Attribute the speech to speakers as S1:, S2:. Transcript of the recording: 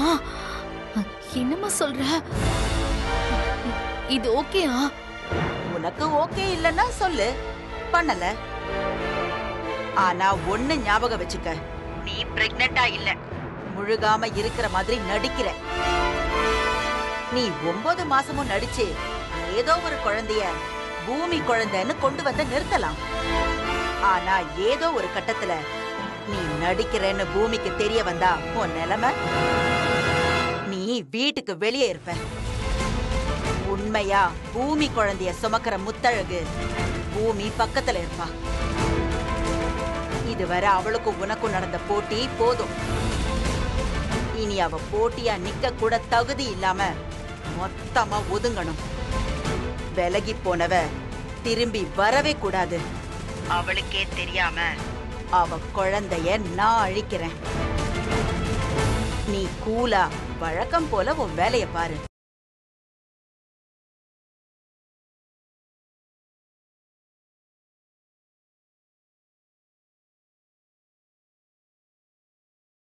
S1: என்னம்மா சொல்ற இது ஓகேயா
S2: உனக்கு ஓகே இல்லைன்னா சொல்லு பண்ணல ஆனா ஒண்ணு ஞாபகம் வச்சுக்க நீ பிரெக்னண்டா இல்ல முழுகாம இருக்கிற மாதிரி நடிக்கிற நீ ஒன்பது மாசமும் நடிச்சு ஏதோ ஒரு குழந்தைய பூமி குழந்தைன்னு கொண்டு வந்து நிறுத்தலாம் ஆனா ஏதோ ஒரு கட்டத்துல நீ நடிக்கிறேன்னு பூமிக்கு தெரிய வந்தா உன் நிலைமை நீ வீட்டுக்கு வெளியே இருப்ப உண்மையா பூமி குழந்தைய சுமக்கிற முத்தழகு பூமி பக்கத்துல இருப்பா இதுவரை அவளுக்கும் உனக்கும் நடந்த போட்டி போதும் இனி அவ போட்டியா நிக்க கூட தகுதி இல்லாம மொத்தமா ஒதுங்கணும் விலகி போனவ திரும்பி வரவே கூடாது அவளுக்கே தெரியாம அவ குழந்தைய நான் அழிக்கிறேன் நீ கூலா வழக்கம் போல உன் வேலைய பாரு